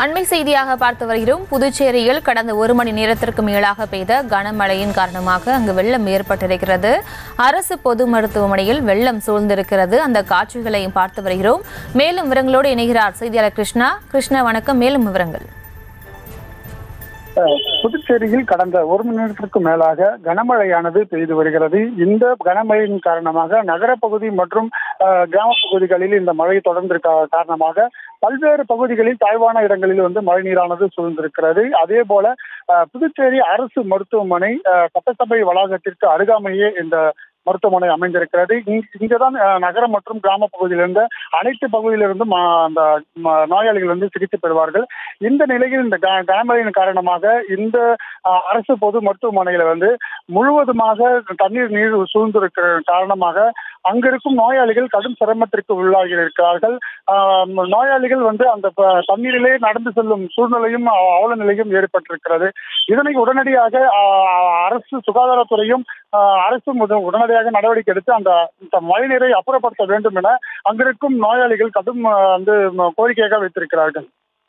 அண்மை செய்தியாக பார்த்து வருகிறோம் புதுச்சேரியில் கடந்த ஒரு மணி நேரத்திற்கு மேலாக பெய்த கனமழையின் காரணமாக அங்கு வெள்ளம் ஏற்பட்டிருக்கிறது அரசு பொது மருத்துவமனையில் வெள்ளம் சூழ்ந்திருக்கிறது அந்த காட்சிகளையும் பார்த்து வருகிறோம் மேலும் விவரங்களோடு இணைகிறார் செய்தியாளர் கிருஷ்ணா கிருஷ்ணா வணக்கம் மேலும் விவரங்கள் அஹ், புதுச்சேரியில் கடந்த ஒரு மணி நேரத்திற்கு மேலாக கனமழையானது பெய்து வருகிறது இந்த கனமழையின் காரணமாக நகரப்பகுதி மற்றும் அஹ், கிராம பகுதிகளில் இந்த மழை தொடர்ந்து காரணமாக பல்வேறு பகுதிகளில் தாழ்வான இடங்களில் வந்து மழை நீரானது சூழ்ந்திருக்கிறது அதே போல அஹ், புதுச்சேரி அரசு மருத்துவமனை அஹ், சட்டசபை வளாகத்திற்கு அருகாமையே இந்த மருத்துவமனை அமைந்திருக்கிறது இங்க- இங்கதான் அஹ், நகரம் மற்றும் கிராம பகுதியிலிருந்து அனைத்து பகுதியிலிருந்தும் அஹ், அந்த ம- நோயாளிகள் வந்து சிகிச்சை பெறுவார்கள் இந்த நிலையில் இந்த க- கனமழையின் காரணமாக இந்த அஹ், அரசு பொது மருத்துவமனையில வந்து முழுவதுமாக தண்ணீர் நீர் சூழ்ந்திருக்கிற காரணமாக அங்கிருக்கும் நோயாளிகள் கடும் சிரமத்திற்கு உள்ளாகி இருக்கிறார்கள் ஆஹ், நோயாளிகள் வந்து அந்த ப- தண்ணீரிலே நடந்து செல்லும் சூழ்நிலையும் அ- அவல நிலையும் ஏற்பட்டிருக்கிறது இதனை உடனடியாக ஆஹ், அரசு சுகாதாரத்துறையும் ஆஹ், அரசும் உட- உடனடியாக நடவடிக்கை எடுத்து அந்த இந்த மழைநீரை அப்புறப்படுத்த வேண்டும் என அங்கிருக்கும் நோயாளிகள் கடும் ஆஹ், வந்து ம- கோரிக்கையாக வைத்திருக்கிறார்கள்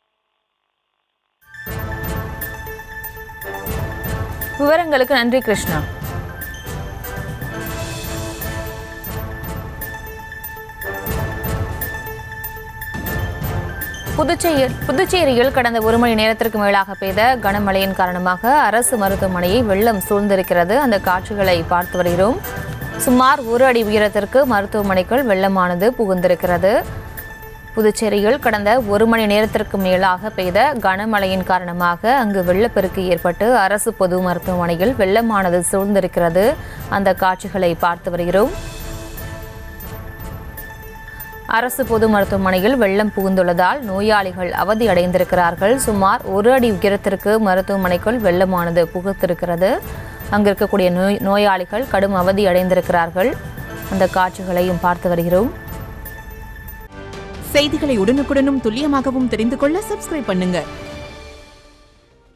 விவரங்களுக்கு நன்றி கிருஷ்ணா புதுச்சேரியில் புதுச்சேரியில் கடந்த ஒரு மணி நேரத்திற்கு மேலாக பெய்த கனமழையின் காரணமாக அரசு மருத்துவமனையை வெள்ளம் சூழ்ந்திருக்கிறது அந்த காட்சிகளை பார்த்து வருகிறோம் சுமார் ஒரு அடி உயரத்திற்கு மருத்துவமனைக்குள் வெள்ளமானது புகுந்திருக்கிறது புதுச்சேரியில் கடந்த ஒரு மணி நேரத்திற்கு மேலாக பெய்த கனமழையின் காரணமாக அங்கு வெள்ளப்பெருக்கு ஏற்பட்டு அரசு பொது மருத்துவமனையில் வெள்ளமானது சூழ்ந்திருக்கிறது அந்த காட்சிகளை பார்த்து வருகிறோம் அரசு பொது மருத்துவமனையில் வெள்ளம் புகுந்துள்ளதால் நோயாளிகள் அவதி அடைந்திருக்கிறார்கள் சுமார் ஒரு அடி உயரத்திற்கு மருத்துவமனைக்குள் வெள்ளமானது புகுத்திருக்கிறது அங்கு இருக்கக்கூடிய நோய் நோயாளிகள் கடும் அவதி அடைந்திருக்கிறார்கள் அந்த காட்சிகளையும் பார்த்து வருகிறோம் செய்திகளை உடனுக்குடனும் துல்லியமாகவும் தெரிந்து கொள்ள சப்ஸ்கிரைப் பண்ணுங்க